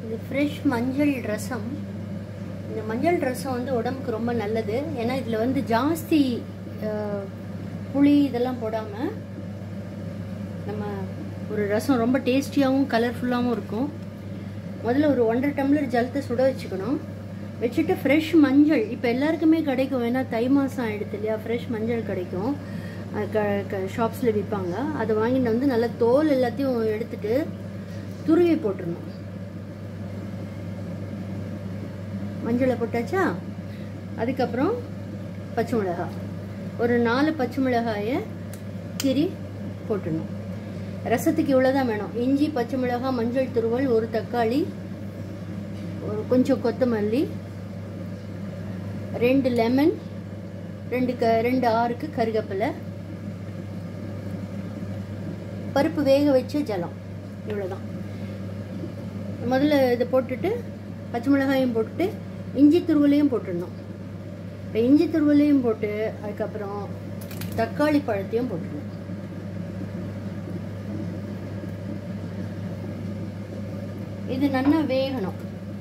இது ஃப்ரெஷ் மஞ்சள் ரசம் இந்த மஞ்சள் ரசம் வந்து உடம்புக்கு ரொம்ப நல்லது ஏன்னா இதில் வந்து ஜாஸ்தி அஹ், புளி இதெல்லாம் போடாமல் நம்ம ஒரு ரசம் ரொம்ப டேஸ்டியாகவும் கலர்ஃபுல்லாகவும் இருக்கும் முதல்ல ஒரு ஒன்றரை டம்ளர் ஜலத்தை சுட வச்சுக்கணும் வச்சுட்டு ஃப்ரெஷ் மஞ்சள் இப்போ எல்லாருக்குமே கிடைக்கும் ஏன்னா தை மாதம் ஆயிடுது இல்லையா ஃப்ரெஷ் மஞ்சள் கிடைக்கும் ஷாப்ஸில் விற்பாங்க அதை வாங்கிட்டு வந்து நல்லா தோல் எல்லாத்தையும் எடுத்துட்டு துருவி போட்டுடணும் மஞ்சளை போட்டாச்சா அதுக்கப்புறம் பச்சை மிளகாய் ஒரு நாலு பச்சை மிளகாயை கீரி போட்டுடணும் ரசத்துக்கு இவ்வளோதான் வேணும் இஞ்சி பச்சை மிளகாய் மஞ்சள் துருவல் ஒரு தக்காளி ஒரு கொஞ்சம் கொத்தமல்லி ரெண்டு லெமன் ரெண்டு க ரெண்டு ஆறுக்கு கருகப்பிலை பருப்பு வேக வச்ச ஜலம் இவ்வளோதான் முதல்ல இதை போட்டுட்டு பச்சை மிளகாயும் போட்டுட்டு இஞ்சி துருவலையும் போட்டுடணும் இப்போ இஞ்சி துருவலையும் போட்டு அதுக்கப்புறம் தக்காளி பழத்தையும் போட்டுடணும் இது நல்லா வேகணும்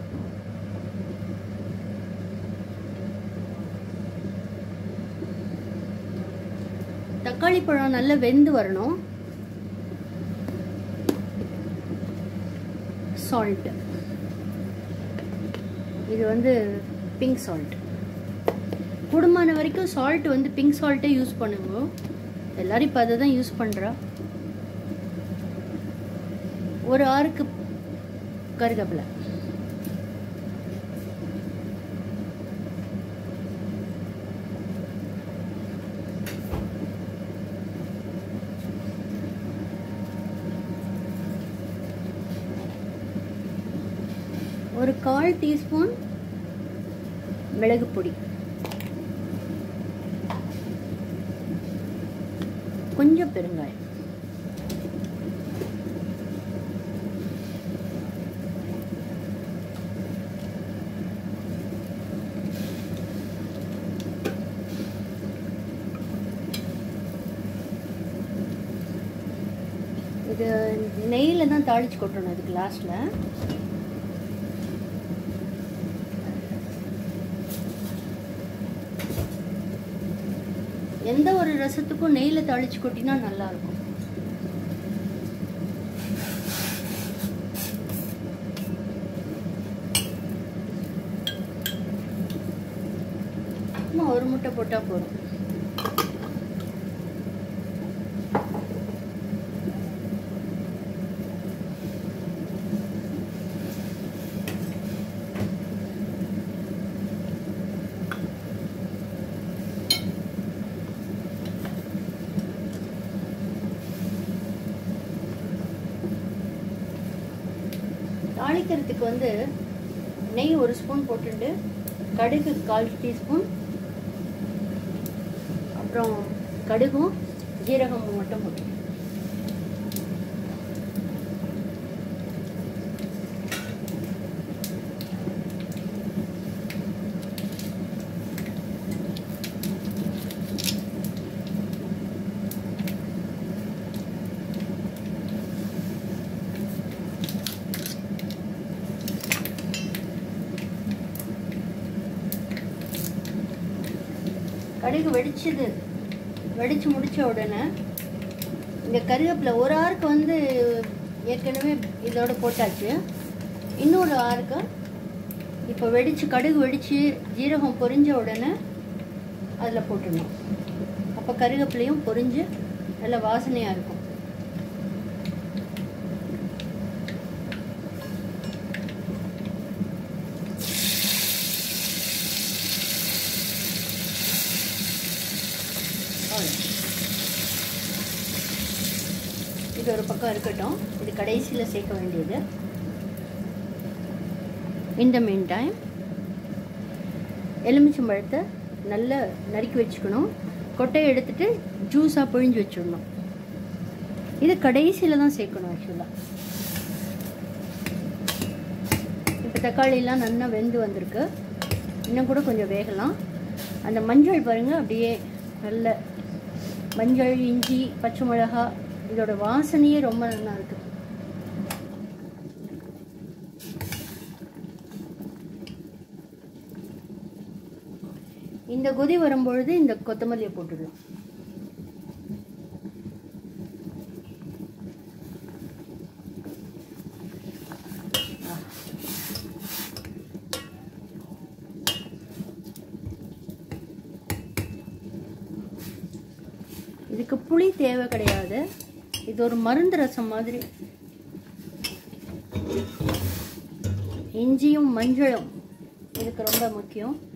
தக்காளி பழம் நல்லா வெந்து வரணும் சால்ட் இது வந்து பிங்க் சால்ட் கூடுமான வரைக்கும் சால்ட் வந்து பிங்க் சால்ட்டே யூஸ் பண்ணுங்க எல்லாரும் இப்போ அதை தான் யூஸ் பண்ணுறா ஒரு ஆறுக்கு கருகப்பிலை ஒரு கால் டீஸ்பூன் மிளகு பொடி கொஞ்சம் பெருங்காயம் இது நெய்யில் தான் தாளிச்சு கொட்டணும் இதுக்கு லாஸ்ட்டில் எந்த ஒரு ரசத்துக்கும் நெய்யில் தாளிச்சு கொட்டினா நல்லா இருக்கும் சும்மா ஒரு முட்டை போட்டால் போதும் தாளிக்கிறதுக்கு வந்து நெய் ஒரு ஸ்பூன் போட்டுட்டு கடுகு கால் டீஸ்பூன் அப்புறம் கடுகும் ஜீரகமும் மட்டும் போட்டு கடுகு வெடிச்சது வெடிச்சு முடிச்ச உடனே இந்த கருவேப்பிலை ஒரு ஆறுக்கு வந்து ஏற்கனவே இதோட போட்டாச்சு இன்னொரு ஆறுக்கு இப்போ வெடிச்சு கடுகு வெடிச்சு ஜீரகம் பொரிஞ்ச உடனே அதில் போட்டுடணும் அப்போ கருவேப்பிலையும் பொரிஞ்சு நல்ல வாசனையாக இருக்கும் அவ்வளோ இது ஒரு பக்கம் இருக்கட்டும் இது கடைசியில் சேர்க்க வேண்டியது இந்த மீன் டைம் எலுமிச்சம்பழத்தை நல்லா நறுக்கி வச்சுக்கணும் கொட்டையை எடுத்துட்டு ஜூஸாக பிழிஞ்சு வச்சிடணும் இது கடைசியில் தான் சேர்க்கணும் ஆக்சுவலாக இப்போ தக்காளிலாம் நல்லா வெந்து வந்திருக்கு இன்னும் கூட கொஞ்சம் வேகலாம் அந்த மஞ்சள் பாருங்கள் அப்படியே நல்ல மஞ்சள் இஞ்சி பச்சை மிளகா இதோட வாசனையே ரொம்ப நல்லா இருக்கு இந்த கொதி வரும்பொழுது இந்த கொத்தமல்லியை போட்டுடலாம் இதுக்கு புளி தேவை கிடையாது இது ஒரு மருந்து ரசம் மாதிரி இஞ்சியும் மஞ்சளும் இதுக்கு ரொம்ப முக்கியம்